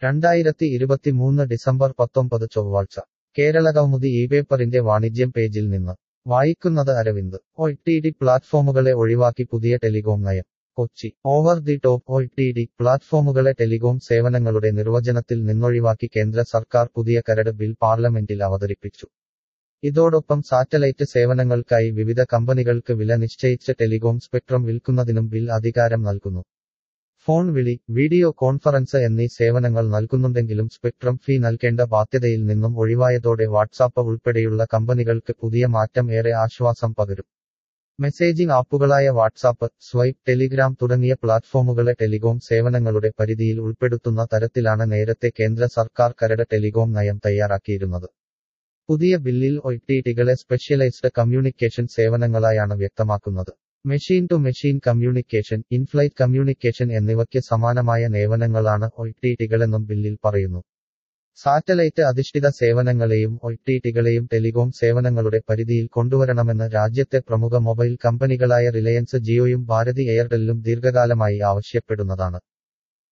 രണ്ടായിരത്തി ഇരുപത്തിമൂന്ന് ഡിസംബർ പത്തൊമ്പത് ചൊവ്വാഴ്ച കേരള കൗമുദി ഈ പേപ്പറിന്റെ വാണിജ്യം പേജിൽ നിന്ന് വായിക്കുന്നത് അരവിന്ദ് ഒ ടി ഡി പ്ലാറ്റ്ഫോമുകളെ ഒഴിവാക്കി പുതിയ ടെലികോം നയം Kochi over the top O T T പ്ലാറ്റ്ഫോമുകളെ ടെലികോം സേവനങ്ങളുടെ നിർവചനത്തിൽ നിന്നൊഴിവാക്കി കേന്ദ്ര സർക്കാർ പുതിയ കരട് ബിൽ പാർലമെന്റിൽ അവതരിപ്പിച്ചു ഇതോടൊപ്പം സാറ്റലൈറ്റ് സേവനങ്ങൾക്കായി വിവിധ കമ്പനികൾക്ക് വില നിശ്ചയിച്ച ടെലികോം സ്പെക്ട്രം വിൽക്കുന്നതിനും ബിൽ അധികാരം നൽകുന്നു ഫോൺ വിളി വീഡിയോ കോൺഫറൻസ് എന്നീ സേവനങ്ങൾ നൽകുന്നുണ്ടെങ്കിലും സ്പെക്ട്രം ഫീ നൽകേണ്ട ബാധ്യതയിൽ നിന്നും ഒഴിവായതോടെ വാട്സാപ്പ് ഉൾപ്പെടെയുള്ള കമ്പനികൾക്ക് പുതിയ മാറ്റം ഏറെ ആശ്വാസം പകരും മെസ്സേജിംഗ് ആപ്പുകളായ വാട്സാപ്പ് സ്വൈപ്പ് ടെലിഗ്രാം തുടങ്ങിയ പ്ലാറ്റ്ഫോമുകളെ ടെലികോം സേവനങ്ങളുടെ പരിധിയിൽ ഉൾപ്പെടുത്തുന്ന തരത്തിലാണ് നേരത്തെ കേന്ദ്ര സർക്കാർ കരട് ടെലികോം നയം തയ്യാറാക്കിയിരുന്നത് പുതിയ ബില്ലിൽ ഒ ടി ടികളെ സ്പെഷ്യലൈസ്ഡ് കമ്മ്യൂണിക്കേഷൻ സേവനങ്ങളായാണ് വ്യക്തമാക്കുന്നത് machine to machine communication inflight communication എന്നിവയ്ക്ക് സമാനമായ സേവനങ്ങളാണ് ഒ ടി ടികളെന്നും ബില്ലിൽ പറയുന്നു സാറ്റലൈറ്റ് അധിഷ്ഠിത സേവനങ്ങളെയും ഒ ടി ടികളെയും ടെലികോം സേവനങ്ങളുടെ പരിധിയിൽ കൊണ്ടുവരണമെന്ന് രാജ്യത്തെ പ്രമുഖ മൊബൈൽ കമ്പനികളായ റിലയൻസ് ജിയോയും ഭാരതി എയർടെല്ലും ദീർഘകാലമായി ആവശ്യപ്പെടുന്നതാണ്